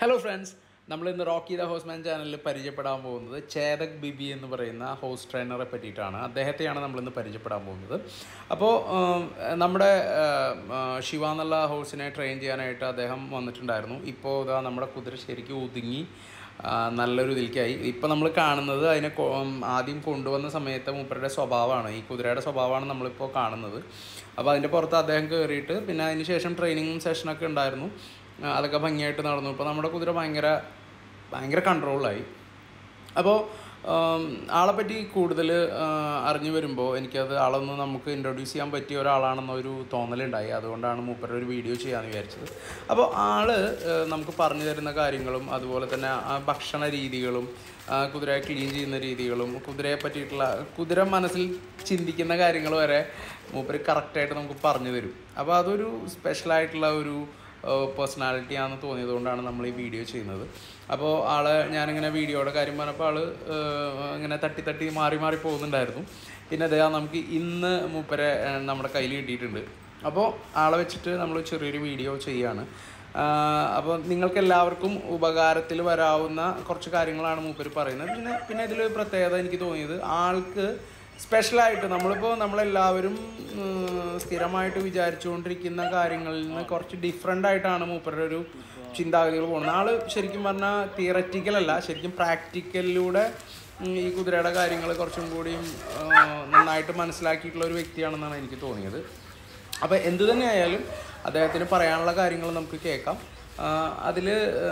Hello friends നമ്മൾ ഇന്ന് Rocky the horseman ചാനലിൽ പരിചയപ്പെടാൻ പോകുന്നത് ചേതക് ബിബി എന്ന് പറയുന്ന ഹോസ് ട്രെയിനറെ പറ്റിയിട്ടാണ് അദ്ദേഹത്തെയാണ് നമ്മളിന്ന് പരിചയപ്പെടാൻ പോകുന്നത് അപ്പോൾ നമ്മുടെ ആം, ആ, ശിവ എന്നുള്ള ഹോസിനെ ട്രെയിൻ ചെയ്യാനായിട്ട് അദ്ദേഹം വന്നിട്ടുണ്ടായിരുന്നു ഇപ്പോൾ ഇതാ നമ്മുടെ കുതിര ശരിക്കും ഒതുങ്ങി ആ, നല്ലൊരു ഇതിലേക്കായി ഇപ്പം നമ്മൾ കാണുന്നത് അതിനെ കൊ- ഉം, ആദ്യം കൊണ്ടുവന്ന സമയത്ത് മൂപ്പരുടെ സ്വഭാവമാണ് ഈ കുതിരയുടെ സ്വഭാവമാണ് നമ്മളിപ്പോൾ കാണുന്നത് അപ്പോൾ അതിൻ്റെ പുറത്ത് അദ്ദേഹം കയറിയിട്ട് പിന്നെ അതിന് ശേഷം ട്രെയിനിങ്ങും സെഷനൊക്കെ ഉണ്ടായിരുന്നു ആ, അതൊക്കെ ഭംഗിയായിട്ട് നടന്നു ഇപ്പോൾ നമ്മുടെ കുതിര ഭയങ്കര ഭയങ്കര കൺട്രോളായി അപ്പോൾ ആളെപ്പറ്റി കൂടുതൽ അറിഞ്ഞു വരുമ്പോൾ എനിക്കത് ആളൊന്ന് നമുക്ക് ഇൻട്രൊഡ്യൂസ് ചെയ്യാൻ പറ്റിയ ഒരാളാണെന്നൊരു തോന്നലുണ്ടായി അതുകൊണ്ടാണ് മൂപ്പരുടെ ഒരു വീഡിയോ ചെയ്യാമെന്ന് വിചാരിച്ചത് അപ്പോൾ ആള് ആ, നമുക്ക് പറഞ്ഞു തരുന്ന കാര്യങ്ങളും അതുപോലെ തന്നെ ആ ഭക്ഷണ രീതികളും ആ, കുതിരയെ ക്ലീൻ ചെയ്യുന്ന രീതികളും കുതിരയെ പറ്റിയിട്ടുള്ള കുതിര മനസ്സിൽ ചിന്തിക്കുന്ന കാര്യങ്ങൾ വരെ മൂപ്പര് കറക്റ്റായിട്ട് നമുക്ക് പറഞ്ഞു തരും അപ്പോൾ അതൊരു സ്പെഷ്യലായിട്ടുള്ള ഒരു പേഴ്സണാലിറ്റി ആണെന്ന് തോന്നിയതുകൊണ്ടാണ് നമ്മൾ ഈ വീഡിയോ ചെയ്യുന്നത് അപ്പോൾ ആള് ഞാനിങ്ങനെ വീഡിയോയുടെ കാര്യം പറഞ്ഞപ്പോൾ ആള് ഏഹ്, ഇങ്ങനെ തട്ടി തട്ടി മാറി മാറി പോകുന്നുണ്ടായിരുന്നു പിന്നെ അതേ നമുക്ക് ഇന്ന് മൂപ്പരെ ഏഹ്, നമ്മുടെ കയ്യിൽ കിട്ടിയിട്ടുണ്ട് അപ്പോൾ ആളെ വെച്ചിട്ട് നമ്മൾ ചെറിയൊരു വീഡിയോ ചെയ്യാണ് അപ്പോൾ നിങ്ങൾക്ക് എല്ലാവർക്കും ഉപകാരത്തിൽ വരാവുന്ന കുറച്ച് കാര്യങ്ങളാണ് മൂപ്പര് പറയുന്നത് പിന്നെ പിന്നെ ഇതിൽ പ്രത്യേകത എനിക്ക് തോന്നിയത് ആൾക്ക് സ്പെഷ്യലായിട്ട് നമ്മളിപ്പോൾ നമ്മളെല്ലാവരും ഉം, സ്ഥിരമായിട്ട് വിചാരിച്ചുകൊണ്ടിരിക്കുന്ന കാര്യങ്ങളിൽ നിന്ന് കുറച്ച് ഡിഫറെൻ്റ് ആയിട്ടാണ് മൂപ്പരുടെ ഒരു ചിന്താഗതികൾ പോകുന്നത് ആള് ശരിക്കും പറഞ്ഞാൽ തിയററ്റിക്കൽ അല്ല ശരിക്കും പ്രാക്ടിക്കലിലൂടെ ഉം, ഈ കുതിരയുടെ കാര്യങ്ങൾ കുറച്ചും കൂടിയും ആ, നന്നായിട്ട് മനസ്സിലാക്കിയിട്ടുള്ള ഒരു വ്യക്തിയാണെന്നാണ് എനിക്ക് തോന്നിയത് അപ്പോൾ എന്തു തന്നെയായാലും അദ്ദേഹത്തിന് പറയാനുള്ള കാര്യങ്ങൾ നമുക്ക് കേൾക്കാം അതിൽ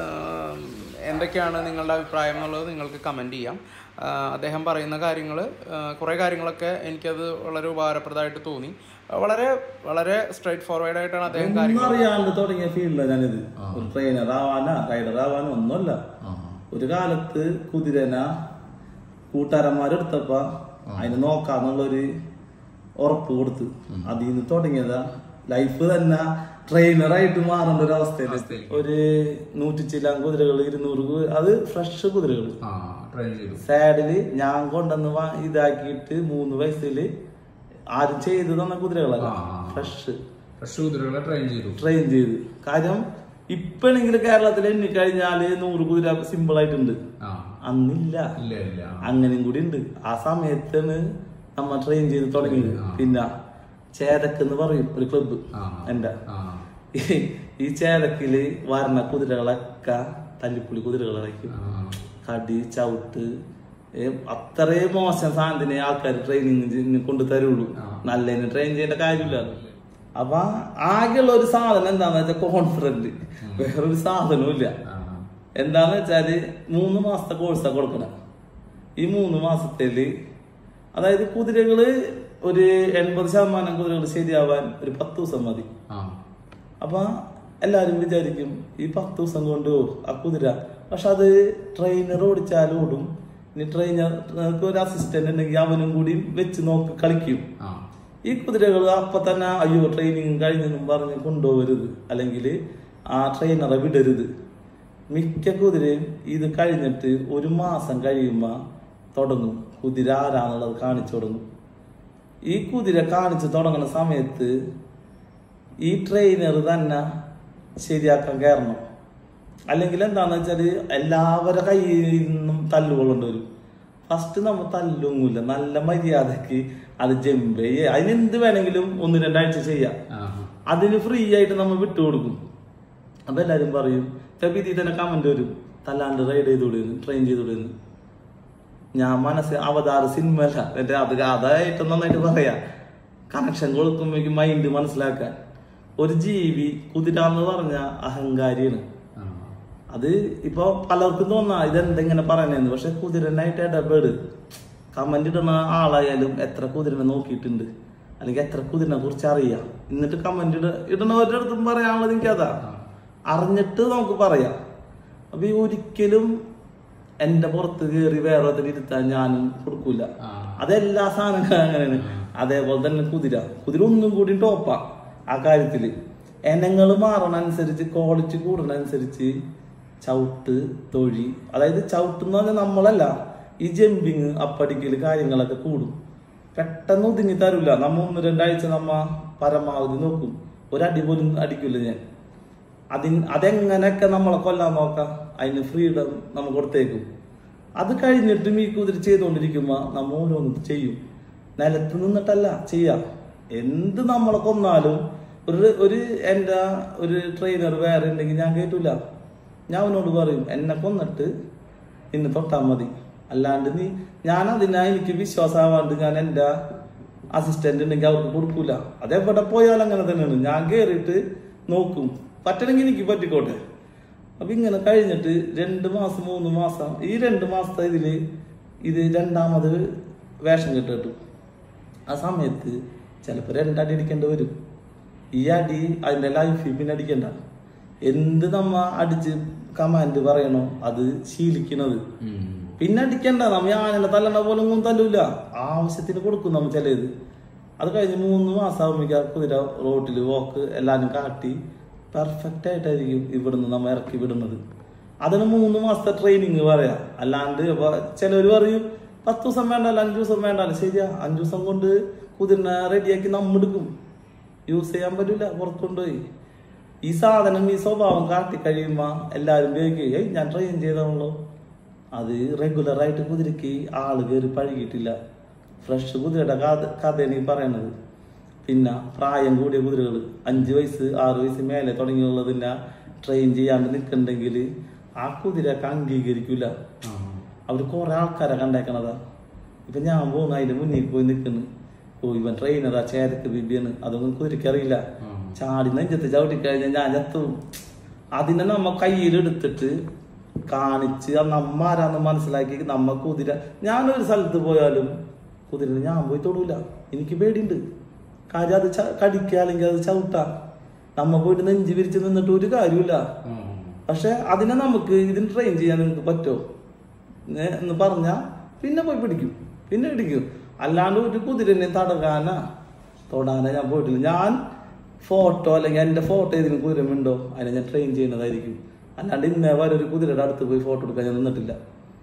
എന്തൊക്കെയാണ് നിങ്ങളുടെ അഭിപ്രായം എന്നുള്ളത് നിങ്ങൾക്ക് കമൻറ്റ് ചെയ്യാം ആ, അദ്ദേഹം പറയുന്ന കാര്യങ്ങൾ കുറേ കാര്യങ്ങളൊക്കെ എനിക്കത് വളരെ ഉപകാരപ്രദമായിട്ട് തോന്നി വളരെ വളരെ സ്ട്രൈറ്റ് ഫോർവേഡ് ആയിട്ടാണ് അദ്ദേഹം ഒന്നും കാര്യങ്ങൾ അറിയാണ്ട് തുടങ്ങിയ ഫീൽഡിലാണ് ഞാനിത് ഒരു ട്രെയിനർ ആവാനാ റൈഡർ ആവാനോ ഒന്നുമല്ല ഒരു കാലത്ത് കുതിരന കൂട്ടുകാരന്മാരെടുത്തപ്പ അതിനെ നോക്കാന്നുള്ളൊരു ഉറപ്പ് കൊടുത്ത് അതിൽ നിന്ന് തുടങ്ങിയതാ ലൈഫ് തന്നെ ട്രെയിനറായിട്ട് മാറേണ്ട ഒരു അവസ്ഥയില് ഒരു നൂറ്റി ചില്ലാൻ കുതിരകൾ ഇരുന്നൂറ് കു- അത് ഫ്രഷ് കുതിരകൾ ട്രെയിൻ ചെയ്തു സാഡില് ഞാൻ കൊണ്ടുവന്ന് വാ- ഇതാക്കിയിട്ട് മൂന്ന് വയസ്സില് ആരും ചെയ്തു തന്ന കുതിരകളല്ല ഫ്രഷ് ഫ്രഷ് കുതിരകളെ ട്രെയിൻ ചെയ്തു ട്രെയിൻ ചെയ്ത് കാര്യം ഇപ്പോഴെങ്കിൽ കേരളത്തിൽ എണ്ണിക്കഴിഞ്ഞാല് നൂറ് കുതിര സിമ്പിൾ ആയിട്ടുണ്ട് അന്നില്ല ഇല്ല ഇല്ല അങ്ങനെയും കൂടി ഉണ്ട് ആ സമയത്താണ് നമ്മ ട്രെയിൻ ചെയ്ത് തുടങ്ങിയത് പിന്നെ ചേതക്ക് എന്ന് പറയും ഒരു ക്ലബ്ബ് എന്റെ ഈ- ഈ ചേതക്കില് വരണ കുതിരകളൊക്കെ തല്ലിപ്പുളി കുതിരകളായിരിക്കും കടി ചവിട്ട് ഏ, അത്രയും മോശം സാധനത്തിനെ ആൾക്കാർ ട്രെയിനിങ് കൊണ്ടു തരുള്ളൂ നല്ലതിന് ട്രെയിൻ ചെയ്യേണ്ട കാര്യമില്ല അപ്പൊ ആകെയുള്ള ഒരു സാധനം എന്താന്ന് വെച്ചാൽ കോൺഫിഡന്റ് വേറൊരു സാധനവും ഇല്ല എന്താന്ന് വെച്ചാല് മൂന്ന് മാസത്തെ കോഴ്സാ കൊടുക്കണം ഈ മൂന്ന് മാസത്തില് അതായത് കുതിരകള് ഒരു എൺപത് ശതമാനം കുതിരകൾ ശരിയാവാൻ ഒരു പത്ത് ദിവസം മതി അപ്പൊ എല്ലാരും വിചാരിക്കും ഈ പത്ത് ദിവസം കൊണ്ട് ഓ, ആ കുതിര പക്ഷെ അത് ട്രെയിനർ ഓടിച്ചാലും ഓടും ഇനി ട്രെയിനർക്ക് ഒരു അസിസ്റ്റന്റ് ഉണ്ടെങ്കിൽ അവനും കൂടി വെച്ച് നോക്കി കളിക്കും ഈ കുതിരകൾ അപ്പൊ തന്നെ അയ്യോ ട്രെയിനിങ് കഴിഞ്ഞെന്നും പറഞ്ഞ് കൊണ്ടുപോകരുത് അല്ലെങ്കിൽ ആ ട്രെയിനറെ വിടരുത് മിക്ക കുതിരയും ഇത് കഴിഞ്ഞിട്ട് ഒരു മാസം കഴിയുമ്പോ തുടങ്ങും കുതിര ആരാന്നുള്ളത് കാണിച്ചു തുടങ്ങും ഈ കുതിര കാണിച്ചു തുടങ്ങുന്ന സമയത്ത് ഈ ട്രെയിനർ തന്നെ ശരിയാക്കാൻ കയറണം അല്ലെങ്കിൽ എന്താന്ന് വെച്ചാല് എല്ലാവരുടെ കയ്യിൽ നിന്നും തല്ലുകൊള്ളേണ്ടി വരും ഫസ്റ്റ് നമ്മൾ തല്ലൊന്നുമില്ല നല്ല മര്യാദക്ക് അത് ജമ്പ് ചെയ്യ അതിന് എന്ത് വേണമെങ്കിലും ഒന്ന് രണ്ടാഴ്ച ചെയ്യാം അതിന് ഫ്രീ ആയിട്ട് നമ്മൾ വിട്ടുകൊടുക്കും അപ്പൊ എല്ലാരും പറയും ചിലപ്പോ ഇതിൽ തന്നെ കമന്റ് വരും തല്ലാണ്ട് റൈഡ് ചെയ്തുവിടുന്നു ട്രെയിൻ ചെയ്തുവിടുന്നു ഞാൻ മനസ്സ് അവതാര സിനിമ അല്ല എന്റെ അത് അതായിട്ട് നന്നായിട്ട് പറയാ കണക്ഷൻ കൊടുക്കുമ്പോഴേക്കും മൈൻഡ് മനസ്സിലാക്കാൻ ഒരു ജീവി കുതിര എന്ന് പറഞ്ഞ അഹങ്കാരിയാണ് അത് ഇപ്പൊ പലർക്കും തോന്നാ ഇതെന്തെങ്ങനെ പറയണെന്ന് പക്ഷെ കുതിരനായിട്ട് ഇടപെട് കമന്റ് ഇടുന്ന ആളായാലും എത്ര കുതിരനെ നോക്കിയിട്ടുണ്ട് അല്ലെങ്കിൽ എത്ര കുതിരനെ കുറിച്ച് അറിയാം എന്നിട്ട് കമന്റ് ഇട ഇടുന്നവരുടെ അടുത്തും പറയാനുള്ളത് എനിക്കതാ അറിഞ്ഞിട്ട് നമുക്ക് പറയാം അപ്പൊ ഈ ഒരിക്കലും എന്റെ പുറത്ത് കയറി വേറെ ഒത്തിരി ഇരുത്താൻ ഞാനും കൊടുക്കൂല അതെല്ലാ സാധനങ്ങളും അങ്ങനെയാണ് അതേപോലെ തന്നെ കുതിര കുതിര ഒന്നും കൂടി ടോപ്പാ ആ കാര്യത്തില് എനങ്ങൾ മാറണ അനുസരിച്ച് ക്വാളിറ്റി കൂടുന്ന അനുസരിച്ച് ചവിട്ട് തൊഴി അതായത് ചവിട്ട് എന്ന് പറഞ്ഞാൽ നമ്മളല്ല ഈ ജമ്പിങ് അപ്പടിക്കല് കാര്യങ്ങളൊക്കെ കൂടും പെട്ടെന്ന് ഒതുങ്ങി തരൂല നമ്മ ഒന്ന് രണ്ടാഴ്ച നമ്മ പരമാവധി നോക്കും ഒരടി പോലും അടിക്കില്ല ഞാൻ അതിന് അതെങ്ങനെയൊക്കെ നമ്മളെ കൊല്ലാൻ നോക്കാം അതിന് ഫ്രീഡം നമ്മൾ കൊടുത്തേക്കും അത് കഴിഞ്ഞിട്ടും ഈ കുതിര ചെയ്തുകൊണ്ടിരിക്കുമ്പോ നമ്മ ഓരോന്ന് ചെയ്യും നിലത്ത് നിന്നിട്ടല്ല ചെയ്യാം എന്ത് നമ്മളെ കൊന്നാലും ഒരു ഒരു എൻ്റെ ഒരു ട്രെയിനർ വേറെ ഉണ്ടെങ്കിൽ ഞാൻ കേട്ടില്ല ഞാൻ അവനോട് പറയും എന്നെ കൊന്നിട്ട് ഇന്ന് തൊട്ടാൽ മതി അല്ലാണ്ട് നീ ഞാൻ അതിനാ എനിക്ക് വിശ്വാസമാവാണ്ട് ഞാൻ എൻ്റെ അസിസ്റ്റന്റ് ഉണ്ടെങ്കിൽ അവർക്ക് കൊടുക്കൂല അതെവിടെ പോയാലും അങ്ങനെ തന്നെയാണ് ഞാൻ കയറിയിട്ട് നോക്കും പറ്റണമെങ്കിൽ എനിക്ക് പറ്റിക്കോട്ടെ അപ്പൊ ഇങ്ങനെ കഴിഞ്ഞിട്ട് രണ്ട് മാസം മൂന്ന് മാസം ഈ രണ്ട് മാസത്തെ ഇതില് ഇത് രണ്ടാമത് വേഷം കിട്ടും ആ സമയത്ത് ചിലപ്പോൾ രണ്ടടി അടിക്കേണ്ടി വരും ഈ അടി അതിന്റെ ലൈഫിൽ പിന്നെ അടിക്കണ്ട എന്ത് നമ്മ അടിച്ച് കമാൻഡ് പറയണോ അത് ശീലിക്കണത് പിന്നെ അടിക്കണ്ട നമ്മ ആനനെ തല്ലണ പോലെ ഒന്നും തല്ലൂല ആവശ്യത്തിന് കൊടുക്കും നമ്മ ചിലത് അത് കഴിഞ്ഞ് മൂന്ന് മാസം ആകുമ്പോഴേക്കും ആ കുതിര റോട്ടിൽ വോക്ക് എല്ലാരും കാട്ടി പെർഫെക്റ്റ് ആയിട്ടായിരിക്കും ഇവിടുന്ന് നമ്മ ഇറക്കി വിടുന്നത് അതിന് മൂന്ന് മാസത്തെ ട്രെയിനിങ് പറയാം അല്ലാണ്ട് ഇപ്പൊ ചിലവര് പറയും പത്ത് ദിവസം വേണ്ടല്ല അഞ്ചു ദിവസം വേണ്ടല്ല ശരിയാ അഞ്ചു ദിവസം കൊണ്ട് കുതിരനെ റെഡിയാക്കി നമ്മെടുക്കും യൂസ് ചെയ്യാൻ പറ്റില്ല പുറത്ത് കൊണ്ടുപോയി ഈ സാധനം ഈ സ്വഭാവം കാട്ടി കഴിയുമ്പോ എല്ലാരും ഉപയോഗിക്കും ഏയ് ഞാൻ ട്രെയിൻ ചെയ്താണല്ലോ അത് റെഗുലർ ആയിട്ട് കുതിരക്ക് ആള് കയറി പഴകിയിട്ടില്ല ഫ്രഷ് കുതിരയുടെ കഥ കഥയാണ് ഈ പറയണത് പിന്നെ പ്രായം കൂടിയ കുതിരകൾ അഞ്ച് വയസ്സ് ആറ് വയസ്സ് മേലെ തുടങ്ങിയുള്ളതിനെ ട്രെയിൻ ചെയ്യാണ്ട് നിൽക്കണ്ടെങ്കിൽ ആ കുതിരക്ക് അംഗീകരിക്കൂല അവര് കുറെ ആൾക്കാരെ കണ്ടേക്കണതാ ഇപ്പൊ ഞാൻ പോകുന്നു അതിന്റെ മുന്നിൽ പോയി നിൽക്കുന്നു ഓ ഇവൻ ട്രെയിനറാ ചേരക്ക് ബിബിയാണ് അതൊന്നും കുതിരക്ക് അറിയില്ല ചാടി നെഞ്ചത്ത് ചവിട്ടി കഴിഞ്ഞാൽ ഞാൻ ചത്തും അതിനെ നമ്മ കയ്യിലെടുത്തിട്ട് കാണിച്ച് ആ നമ്മ ആരാന്ന് മനസ്സിലാക്കി നമ്മ കുതിര ഞാനൊരു സ്ഥലത്ത് പോയാലും കുതിരനെ ഞാൻ പോയി തൊടൂല എനിക്ക് പേടിയുണ്ട് കാര്യം അത് ച- കടിക്കുക അല്ലെങ്കിൽ അത് ചവിട്ടാ നമ്മ പോയിട്ട് നെഞ്ചി വിരിച്ച് നിന്നിട്ട് ഒരു കാര്യമില്ല പക്ഷെ അതിനെ നമുക്ക് ഇതിന് ട്രെയിൻ ചെയ്യാൻ നിങ്ങൾക്ക് പറ്റുമോ ഏ- എന്ന് പറഞ്ഞാ പിന്നെ പോയി പിടിക്കും പിന്നെ പിടിക്കും അല്ലാണ്ട് ഒരു കുതിരനെ തടകാനാ തൊടാനാ ഞാൻ പോയിട്ടില്ല ഞാൻ ഫോട്ടോ അല്ലെങ്കിൽ എന്റെ ഫോട്ടോ ഏതെങ്കിലും കുതിരമുണ്ടോ അതിനെ ഞാൻ ട്രെയിൻ ചെയ്യുന്നതായിരിക്കും അല്ലാണ്ട് ഇന്നേ വരെ ഒരു കുതിരയുടെ അടുത്ത് പോയി ഫോട്ടോ എടുക്കാൻ ഞാൻ നിന്നിട്ടില്ല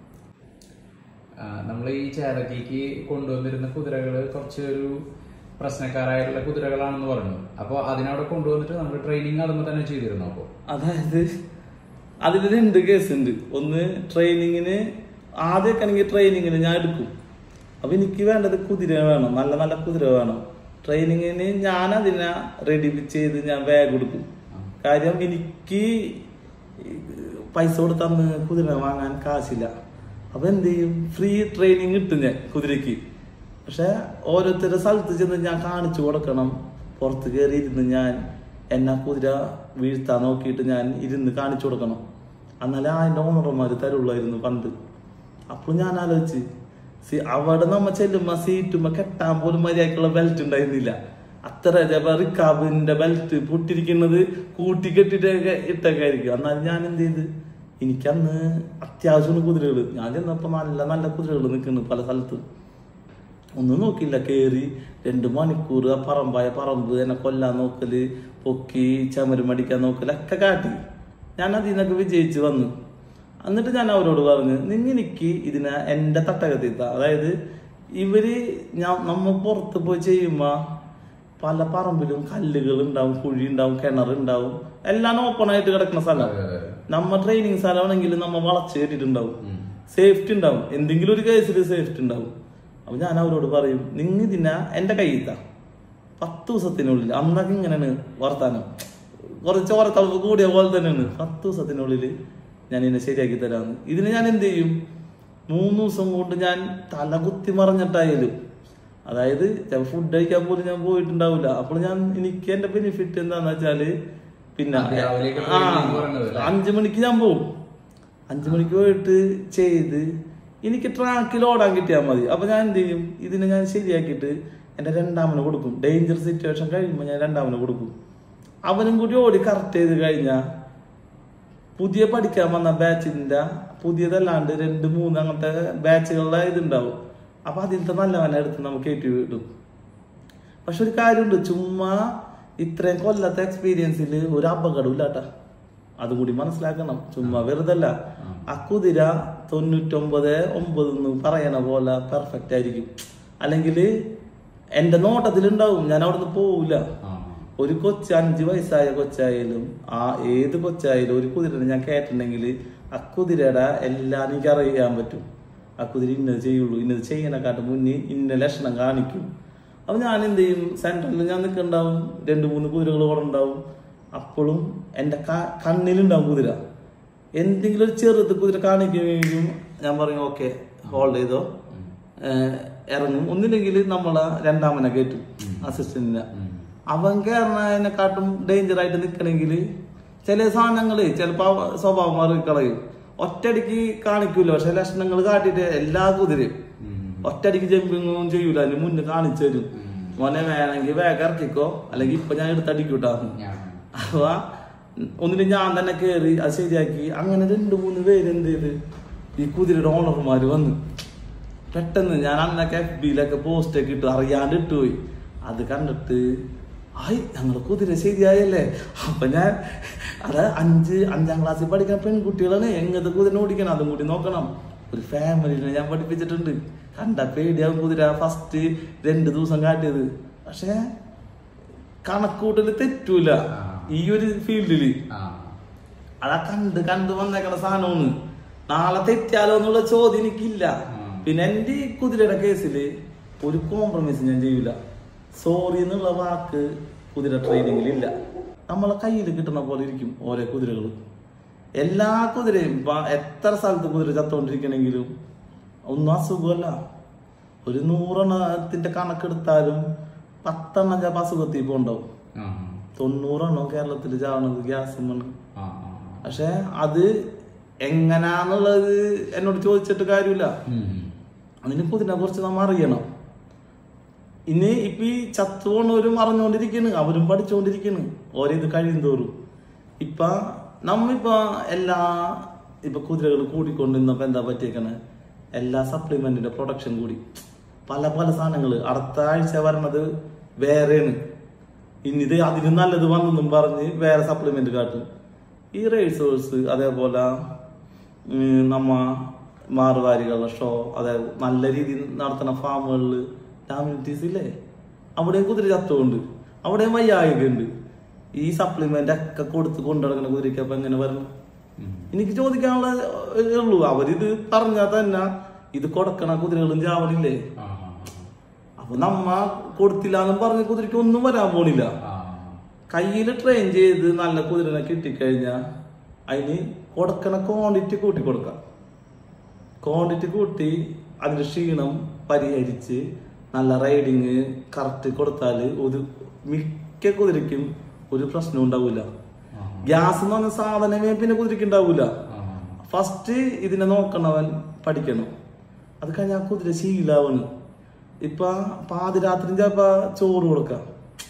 നമ്മൾ ഈ ചേരക്കിലേക്ക് കൊണ്ടുവന്നിരുന്ന കുതിരകൾ കുറച്ച് ഒരു പ്രശ്നക്കാരായിട്ടുള്ള കുതിരകളാണെന്ന് പറഞ്ഞു അപ്പോൾ അതിനവിടെ കൊണ്ടുവന്നിട്ട് നമ്മൾ ട്രെയിനിങ് അതുമ്പോൾ തന്നെ ചെയ്തിരുന്നു അപ്പോൾ അതായത് അതിൽ രണ്ട് കേസ് ഉണ്ട് ഒന്ന് ട്രെയിനിങ്ങിന് ആദ്യമൊക്കെ ആണെങ്കിൽ ട്രെയിനിങ്ങിന് ഞാൻ എടുക്കും അപ്പൊ എനിക്ക് വേണ്ടത് കുതിര വേണം നല്ല നല്ല കുതിര വേണം ട്രെയിനിങ്ങിന് ഞാൻ അതിനെ റെഡി ചെയ്ത് ഞാൻ ബാഗ് കൊടുക്കും കാര്യം എനിക്ക് പൈസ കൊടുത്തന്ന് കുതിര വാങ്ങാൻ കാശില്ല അപ്പൊ എന്ത് ചെയ്യും ഫ്രീ ട്രെയിനിങ് കിട്ടും ഞാൻ കുതിരക്ക് പക്ഷെ ഓരോരുത്തരുടെ സ്ഥലത്ത് ചെന്ന് ഞാൻ കാണിച്ചു കൊടുക്കണം പുറത്ത് കയറി ഇരുന്ന് ഞാൻ എന്നെ കുതിര വീഴ്ത്താൻ നോക്കിയിട്ട് ഞാൻ ഇരുന്ന് കാണിച്ചു കൊടുക്കണം എന്നാലേ അതിന്റെ ഓണർമാര് തരുള്ളായിരുന്നു പണ്ട് അപ്പോൾ ഞാൻ ആലോചിച്ച് സി- അവിടെ നമ്മ ചെല്ലുമ്പോ സീറ്റുമ്പോ കെട്ടാൻ പോലും മര്യാദക്കുള്ള ബെൽറ്റ് ഉണ്ടായിരുന്നില്ല അത്ര ചിലപ്പോ റിക്കാബിന്റെ ബെൽറ്റ് പൊട്ടിരിക്കുന്നത് കൂട്ടി കെട്ടിട്ടൊക്കെ ഇട്ടൊക്കെ ആയിരിക്കും എന്നാലും ഞാൻ എന്ത് ചെയ്ത് എനിക്കന്ന് അത്യാവശ്യമുള്ള കുതിരകള് ഞാൻ ചെന്നപ്പോ നല്ല നല്ല കുതിരകൾ നിൽക്കുന്നു പല സ്ഥലത്തും ഒന്നും നോക്കില്ല കേറി രണ്ട് മണിക്കൂർ ആ പറമ്പായ പറമ്പ് എന്നെ കൊല്ലാൻ നോക്കല് പൊക്കി ചമരം മടിക്കാൻ നോക്കല് ഒക്കെ കാട്ടി ഞാൻ അതിൽ നിന്നൊക്കെ വിജയിച്ച് വന്നു എന്നിട്ട് ഞാൻ അവരോട് പറഞ്ഞു നിങ്ങനിക്ക് ഇതിനെ എന്റെ തട്ടകത്തിത്ത അതായത് ഇവര് ഞാൻ നമ്മ പുറത്ത് പോയി ചെയ്യുമ്പോ പല പറമ്പിലും കല്ലുകൾ ഉണ്ടാവും കുഴി ഉണ്ടാവും കിണറുണ്ടാവും എല്ലാം ഓപ്പൺ ആയിട്ട് കിടക്കുന്ന സ്ഥലം നമ്മ ട്രെയിനിങ് സ്ഥലമാണെങ്കിൽ നമ്മ വളച്ച് കെട്ടിട്ടുണ്ടാവും സേഫ്റ്റി ഉണ്ടാവും എന്തെങ്കിലും ഒരു കേസിൽ സേഫ്റ്റി ഉണ്ടാവും അപ്പൊ ഞാൻ അവരോട് പറയും നിങ്ങൾ ഇതിനെ എന്റെ കയ്യിത്ത പത്ത് ദിവസത്തിനുള്ളിൽ അന്നൊക്കെ ഇങ്ങനെയാണ് വർത്താനം കുറച്ച് ഓരത്തളവ് കൂടിയ പോലെ തന്നെയാണ് പത്ത് ദിവസത്തിനുള്ളിൽ ഞാൻ ഇതിനെ ശരിയാക്കി തരാന്ന് ഇതിന് ഞാൻ എന്ത് ചെയ്യും മൂന്ന് ദിവസം കൊണ്ട് ഞാൻ തല കുത്തി മറിഞ്ഞിട്ടായാലും അതായത് ഫുഡ് കഴിക്കാൻ പോലും ഞാൻ പോയിട്ടുണ്ടാവില്ല അപ്പോൾ ഞാൻ എനിക്ക് എന്റെ ബെനിഫിറ്റ് എന്താന്ന് വെച്ചാല് പിന്നെ രാവിലെയൊക്കെ ആ, training എന്ന് പറയുന്നത് അല്ലേ? അഞ്ചു മണിക്ക് ഞാൻ പോകും അഞ്ചു മണിക്ക് പോയിട്ട് ചെയ്ത് എനിക്ക് ട്രാക്കിൽ ഓടാൻ കിട്ടിയാൽ മതി അപ്പൊ ഞാൻ എന്ത് ചെയ്യും ഇതിനെ ഞാൻ ശരിയാക്കിയിട്ട് എന്റെ രണ്ടാമന് കൊടുക്കും ഡേഞ്ചർ സിറ്റുവേഷൻ കഴിയുമ്പോൾ ഞാൻ രണ്ടാമന് കൊടുക്കും അവനും കൂടി ഓടി കറക്റ്റ് ചെയ്ത് കഴിഞ്ഞാൽ പുതിയ പഠിക്കാൻ വന്ന ബാച്ചിന്റെ പുതിയതല്ലാണ്ട് രണ്ട് മൂന്ന് അങ്ങനത്തെ ബാച്ചുകളുടെ ഇതുണ്ടാവും അപ്പൊ അതിലത്തെ നല്ലവനെ എടുത്ത് നമുക്ക് കയറ്റി വിടും പക്ഷെ ഒരു കാര്യമുണ്ട് ചുമ്മാ ഇത്രയും കൊല്ലത്തെ എക്സ്പീരിയൻസിൽ ഒരു അപകടവും ഇല്ലാട്ടാ അതും കൂടി മനസ്സിലാക്കണം ചുമ്മാ വെറുതല്ല ആ കുതിര തൊണ്ണൂറ്റൊമ്പത് ഒമ്പത് എന്ന് പറയണ പോലെ പെർഫെക്റ്റ് ആയിരിക്കും അല്ലെങ്കിൽ എന്റെ നോട്ടത്തിൽ ഉണ്ടാവും ഞാൻ അവിടുന്ന് പോവില്ല ഒരു കൊച്ച് അഞ്ച് വയസ്സായ കൊച്ചായാലും ആ ഏത് കൊച്ചായാലും ഒരു കുതിരനെ ഞാൻ കേട്ടിട്ടുണ്ടെങ്കിൽ ആ കുതിരയുടെ എല്ലാം എനിക്ക് അറിയാൻ പറ്റും ആ കുതിര ഇന്നത് ചെയ്യുള്ളൂ ഇന്നത് ചെയ്യണക്കാട്ട് മുന്നേ ഇന്ന ലക്ഷണം കാണിക്കും അപ്പൊ ഞാൻ എന്ത് ചെയ്യും സെന്ററിൽ ഞാൻ നിൽക്കുന്നുണ്ടാവും രണ്ട് മൂന്ന് കുതിരകൾ കൂടെ ഉണ്ടാവും അപ്പോഴും എൻ്റെ ക- കണ്ണിലുണ്ടാവും കുതിര എന്തെങ്കിലും ഒരു ചെറുത് കുതിര കാണിക്കുമെങ്കിലും ഞാൻ പറയും ഓക്കെ ഹോൾഡ് ചെയ്തോ ഏഹ് ഇറങ്ങും ഒന്നില്ലെങ്കിൽ നമ്മളെ രണ്ടാമനെ കയറ്റും അസിസ്റ്റന്റിനെ അവൻ കയറുന്നതിനെക്കാട്ടും ഡേഞ്ചർ ആയിട്ട് നിൽക്കണമെങ്കിൽ ചില സാധനങ്ങള് ചിലപ്പോ അവ സ്വഭാവം മാറി കളയും ഒറ്റയടിക്ക് കാണിക്കൂല പക്ഷെ ലക്ഷണങ്ങൾ കാട്ടിട്ട് എല്ലാ കുതിരയും ഒറ്റയടിക്ക് ജമ്പിങ്ങും ചെയ്യൂല അതിന് മുന്നേ കാണിച്ചു തരും മോനെ വേണമെങ്കിൽ വേഗം ഇറക്കിക്കോ അല്ലെങ്കിൽ ഇപ്പൊ ഞാൻ എടുത്തടിക്കൂട്ടാ അഥവാ ഒന്നിന് ഞാൻ തന്നെ കേറി അത് ശരിയാക്കി അങ്ങനെ രണ്ടു മൂന്ന് പേര് എന്ത് ചെയ്ത് ഈ കുതിരയുടെ ഓണർമാര് വന്ന് പെട്ടെന്ന് ഞാൻ അന്നൊക്കെ എഫ് ബിയിലൊക്കെ പോസ്റ്റ് ഒക്കെ ഇട്ടു അറിയാണ്ട് ഇട്ടുപോയി അത് കണ്ടിട്ട് ആയി ഞങ്ങളെ കുതിര ശരിയായല്ലേ അപ്പൊ ഞാൻ അത് അഞ്ച് അഞ്ചാം ക്ലാസ്സിൽ പഠിക്കുന്ന പെൺകുട്ടികളാണ് എങ്ങനത്തെ കുതിര ഓടിക്കണം അതും കൂടി നോക്കണം ഒരു ഫാമിലിനെ ഞാൻ പഠിപ്പിച്ചിട്ടുണ്ട് കണ്ട പേടിയാവും കുതിര ഫസ്റ്റ് രണ്ട് ദിവസം കാട്ടിയത് പക്ഷേ കണക്കൂട്ടല് തെറ്റൂല ഈ ഒരു ഫീൽഡില് അതാ കണ്ട് കണ്ട് വന്നേക്കണ സാധനമാണ് നാളെ തെറ്റാലോ എന്നുള്ള ചോദ്യം എനിക്കില്ല പിന്നെ എന്റെ ഈ കുതിരയുടെ കേസില് ഒരു കോംപ്രമൈസ് ഞാൻ ചെയ്യൂല സോറി എന്നുള്ള വാക്ക് കുതിര ട്രെയിനിങ്ങിൽ ഇല്ല നമ്മളെ കയ്യിൽ കിട്ടുന്ന പോലെ ഇരിക്കും ഓരോ കുതിരകൾ എല്ലാ കുതിരയും ഇപ്പൊ എത്ര സ്ഥലത്ത് കുതിര ചത്തോണ്ടിരിക്കണെങ്കിലും ഒന്നും അസുഖമല്ല ഒരു നൂറെണ്ണത്തിന്റെ കണക്കെടുത്താലും പത്തെണ്ണം ചിലപ്പോൾ അസുഖത്തിൽ ഇപ്പോൾ ഉണ്ടാവും തൊണ്ണൂറെണ്ണം കേരളത്തിൽ ചാവണത് ഗ്യാസ് മണ്ണ് പക്ഷെ അത് എങ്ങനാന്നുള്ളത് എന്നോട് ചോദിച്ചിട്ട് കാര്യമില്ല അതിനെ കുതിരനെ കുറിച്ച് നമ്മ അറിയണം ഇനി ഇപ്പൊ ഈ ചത്തുപോണവരും അറിഞ്ഞുകൊണ്ടിരിക്കുന്നു അവരും പഠിച്ചുകൊണ്ടിരിക്കുന്നു ഓരോ ഇത് കഴിയും തോറും ഇപ്പൊ നമ്മിപ്പോ എല്ലാ ഇപ്പൊ കുതിരകൾ കൂടിക്കൊണ്ടിരുന്നപ്പോ എന്താ പറ്റിയേക്കണേ എല്ലാ സപ്ലിമെന്റിന്റെ പ്രൊഡക്ഷൻ കൂടി പല പല സാധനങ്ങള് അടുത്ത ആഴ്ച വരണത് വേറെയാണ് ഇനി ഇത് അതിന് നല്ലത് വന്നെന്നും പറഞ്ഞ് വേറെ സപ്ലിമെന്റ് കാട്ടും ഈ റേസേഴ്സ് അതേപോലെ ഉം, നമ്മ മാറുവാരികളുടെ ഷോ അതായത് നല്ല രീതിയിൽ നടത്തുന്ന ഫാമുകളിൽ കമ്മ്യൂണിറ്റീസ് ഇല്ലേ അവിടെയും കുതിര ചത്തുകൊണ്ട് അവിടെയും വയ്യായികയുണ്ട് ഈ സപ്ലിമെന്റ് ഒക്കെ കൊടുത്ത് കൊണ്ടുനടക്കുന്ന കുതിരയ്ക്ക് അപ്പൊ എങ്ങനെ വരണം എനിക്ക് ചോദിക്കാനുള്ള ഏഹ്, ഉള്ളൂ അവരിത് പറഞ്ഞാൽ തന്നെ ഇത് കൊടുക്കണ കുതിരകളും ചാവലില്ലേ അപ്പൊ നമ്മ കൊടുത്തില്ല എന്നും പറഞ്ഞ കുതിരയ്ക്ക് ഒന്നും വരാൻ പോണില്ല കയ്യിൽ ട്രെയിൻ ചെയ്ത് നല്ല കുതിരനെ കിട്ടിക്കഴിഞ്ഞാൽ അതിന് കൊടുക്കണ ക്വാണ്ടിറ്റി കൂട്ടി കൊടുക്കാം ക്വാണ്ടിറ്റി കൂട്ടി അതിന്റെ ക്ഷീണം പരിഹരിച്ച് നല്ല റൈഡിങ് കറക്റ്റ് കൊടുത്താൽ ഒരു മിക്ക കുതിരയ്ക്കും ഒരു പ്രശ്നം ഉണ്ടാവില്ല ഗ്യാസ് എന്ന് പറഞ്ഞ സാധനമേ പിന്നെ കുതിരയ്ക്ക് ഉണ്ടാവില്ല ഫസ്റ്റ് ഇതിനെ നോക്കണവൻ പഠിക്കണം അത് കഴിഞ്ഞ ആ കുതിര ശീലാവണ് ഇപ്പൊ പാതിരാത്രി ചിലപ്പോ ചോറ് കൊടുക്കാം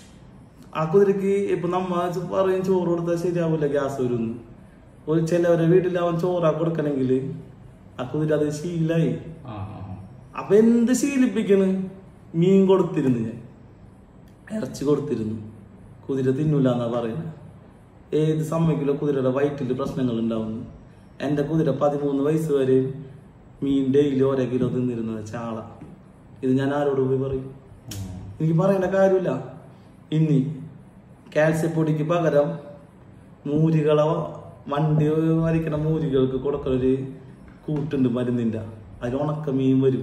ആ കുതിരക്ക് ഇപ്പൊ നമ്മ പറയും ചോറ് കൊടുത്താൽ ശരിയാവില്ല ഗ്യാസ് വരുന്നു ഒരു ചിലവരെ വീട്ടിൽ അവൻ ചോറാ കൊടുക്കണമെങ്കിൽ ആ കുതിര അത് ശീലായി അപ്പൊ എന്ത് ശീലിപ്പിക്കണ് മീൻ കൊടുത്തിരുന്നു ഞാൻ ഇറച്ചി കൊടുത്തിരുന്നു കുതിര തിന്നൂല എന്നാ പറയുന്നത് ഏത് സമയക്കിലോ കുതിരയുടെ വയറ്റിൽ പ്രശ്നങ്ങൾ ഉണ്ടാവുന്നു എൻ്റെ കുതിര പതിമൂന്ന് വയസ്സ് വരെ മീൻ ഡെയിലി ഓരോ കിലോ തിന്നിരുന്നത് ചാള ഇത് ഞാൻ ആരോട് പോയി പറയും എനിക്ക് പറയേണ്ട കാര്യമില്ല ഇനി കാൽസ്യപ്പൊടിക്ക് പകരം മൂരികളെ വണ്ടി വരയ്ക്കണ മൂരികൾക്ക് കൊടുക്കണൊരു കൂട്ടുണ്ട് മരുന്നിൻ്റെ അതിൽ ഉണക്ക മീൻ വരും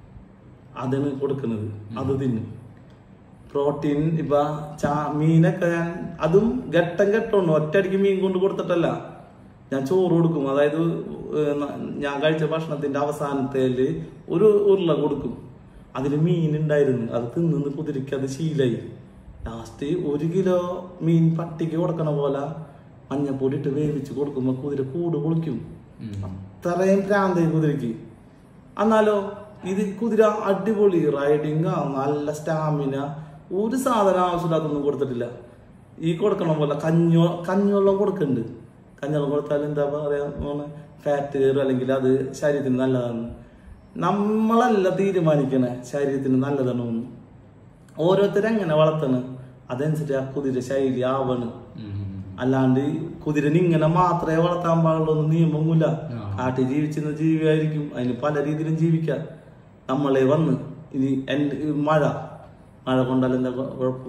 അതാണ് കൊടുക്കുന്നത് അത് തിന്നും പ്രോട്ടീൻ ഇപ്പൊ ചാ മീനൊക്കെ ഞാൻ അതും ഘട്ടം ഘട്ടമുണ്ട് ഒറ്റയടിക്ക് മീൻ കൊണ്ട് കൊടുത്തിട്ടല്ല ഞാൻ ചോറ് കൊടുക്കും അതായത് ഏഹ് ന- ഞാൻ കഴിച്ച ഭക്ഷണത്തിന്റെ അവസാനത്തേല് ഒരു ഉരുള കൊടുക്കും അതിൽ മീൻ ഉണ്ടായിരുന്നു അത് തിന്നു കുതിരയ്ക്ക് അത് ശീലായി ലാസ്റ്റ് ഒരു കിലോ മീൻ പട്ടിക്ക് കൊടുക്കണ പോലെ മഞ്ഞപ്പൊടി ഇട്ട് വേവിച്ച് കൊടുക്കുമ്പോ കുതിര കൂട് പൊളിക്കും അത്രയും ഭ്രാന്തായി കുതിരയ്ക്ക് എന്നാലോ ഇത് കുതിര അടിപൊളി റൈഡിങ് നല്ല സ്റ്റാമിന ഒരു സാധനം ആവശ്യമില്ലാത്തൊന്നും കൊടുത്തിട്ടില്ല ഈ കൊടുക്കണം പോലെ കഞ്ഞോ കഞ്ഞുവെള്ളം കൊടുക്കുന്നുണ്ട് കഞ്ഞുവെള്ളം കൊടുത്താൽ എന്താ പറയാ ഫാറ്റ് കയറും അല്ലെങ്കിൽ അത് ശരീരത്തിന് നല്ലതാണ് നമ്മളല്ല തീരുമാനിക്കണേ ശരീരത്തിന് നല്ലതാണ് ഒന്ന് ഓരോരുത്തർ എങ്ങനെ വളർത്തണ് അതനുസരിച്ച് ആ കുതിര ശൈലി ആവണ് അല്ലാണ്ട് കുതിരന് ഇങ്ങനെ മാത്രമേ വളർത്താൻ പാടുള്ളൂ എന്ന് നിയമമൊന്നുമില്ല കാട്ടിൽ ജീവിച്ചിരുന്ന ജീവിയായിരിക്കും അതിന് പല രീതിയിലും ജീവിക്കാം നമ്മളെ വന്ന് ഇനി എൻ്റെ മഴ മഴ കൊണ്ടാൽ എന്താ കുഴപ്പം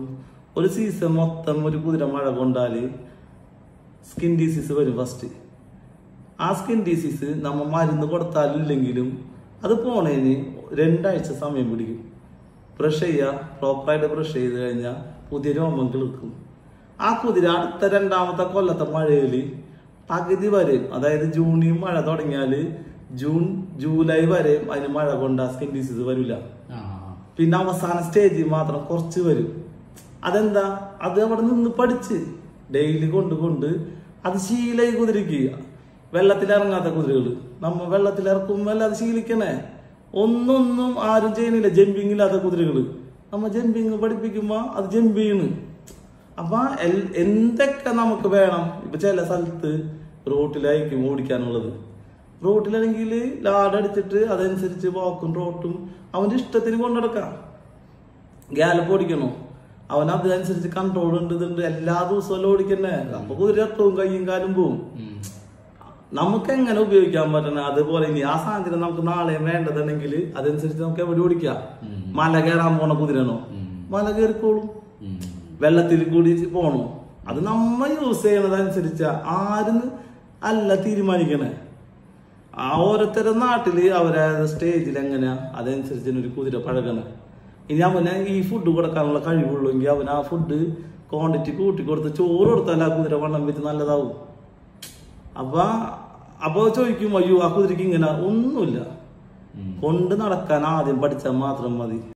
ഒരു സീസൺ മൊത്തം ഒരു കുതിര മഴ കൊണ്ടാല് സ്കിൻ ഡിസീസ് വരും ഫസ്റ്റ് ആ സ്കിൻ ഡിസീസ് നമ്മ മരുന്ന് കൊടുത്താലും ഇല്ലെങ്കിലും അത് പോണേന് രണ്ടാഴ്ച സമയം പിടിക്കും ബ്രഷ് ചെയ്യുക പ്രോപ്പറായിട്ട് ബ്രഷ് ചെയ്ത് കഴിഞ്ഞാൽ പുതിയ രോമം കിളിർക്കും ആ കുതിര അടുത്ത രണ്ടാമത്തെ കൊല്ലത്തെ മഴയിൽ പകുതി വരെ അതായത് ജൂണിൽ മഴ തുടങ്ങിയാൽ ജൂൺ ജൂലൈ വരെ അതിന് മഴ കൊണ്ട് ആ സ്കിൻ ഡിസീസ് വരില്ല പിന്നെ അവസാന സ്റ്റേജിൽ മാത്രം കുറച്ച് വരും അതെന്താ അത് അവിടെ നിന്ന് പഠിച്ച് ഡെയിലി കൊണ്ട് കൊണ്ട് അത് ശീലായി കുതിരിക്കുക വെള്ളത്തിലിറങ്ങാത്ത കുതിരകൾ നമ്മ വെള്ളത്തിലിറക്കുമ്പോൾ അത് ശീലിക്കണേ ഒന്നൊന്നും ആരും ചെയ്യുന്നില്ല ജമ്പിങ് ഇല്ലാത്ത കുതിരകൾ നമ്മ ജമ്പിങ് പഠിപ്പിക്കുമ്പോ അത് ജമ്പ് ചെയ്യണ് അപ്പൊ എൽ- എന്തൊക്കെ നമുക്ക് വേണം ഇപ്പൊ ചില സ്ഥലത്ത് റോട്ടിലായിരിക്കും ഓടിക്കാനുള്ളത് റോട്ടിലാണെങ്കിൽ ലാഡടിച്ചിട്ട് അതനുസരിച്ച് വാക്കും റോട്ടും അവന്റെ ഇഷ്ടത്തിന് കൊണ്ടുനടക്കാം ഗ്യാലപ്പ് ഓടിക്കണോ അവൻ അതനുസരിച്ച് കൺട്രോൾ ഉണ്ട് ഇതുണ്ട് എല്ലാ ദിവസവും എല്ലാം ഓടിക്കന്നെ അപ്പൊ കുതിര എത്തവും കയ്യും കാലും പോവും നമുക്ക് എങ്ങനെ ഉപയോഗിക്കാൻ പറ്റണ അതുപോലെ ഇനി ആ സാധനത്തിന് നമുക്ക് നാളെ വേണ്ടതുണ്ടെങ്കിൽ അതനുസരിച്ച് നമുക്ക് എവിടെ ഓടിക്കാം മല കയറാൻ പോണ കുതിരനോ മല കയറിക്കോളും വെള്ളത്തിൽ കൂടി പോണോ അത് നമ്മ യൂസ് ചെയ്യണതനുസരിച്ച ആരും അല്ല തീരുമാനിക്കണേ ആ ഓരോരുത്തരുടെ നാട്ടില് അവരെ സ്റ്റേജിൽ എങ്ങനെയാ അതനുസരിച്ച് ഒരു കുതിര പഴകണേ ഇനി അവന് ഈ ഫുഡ് കൊടുക്കാനുള്ള കഴിവുള്ളൂങ്കിൽ അവൻ ആ ഫുഡ് ക്വാണ്ടിറ്റി കൂട്ടി കൊടുത്ത് ചോറ് കൊടുത്താൽ ആ കുതിര വണ്ണം വെച്ച് നല്ലതാവും അപ്പൊ അപ്പൊ ചോദിക്കും അയ്യോ ആ കുതിരക്ക് ഇങ്ങനെ ഒന്നുമില്ല കൊണ്ട് നടക്കാൻ ആദ്യം പഠിച്ചാൽ മാത്രം മതി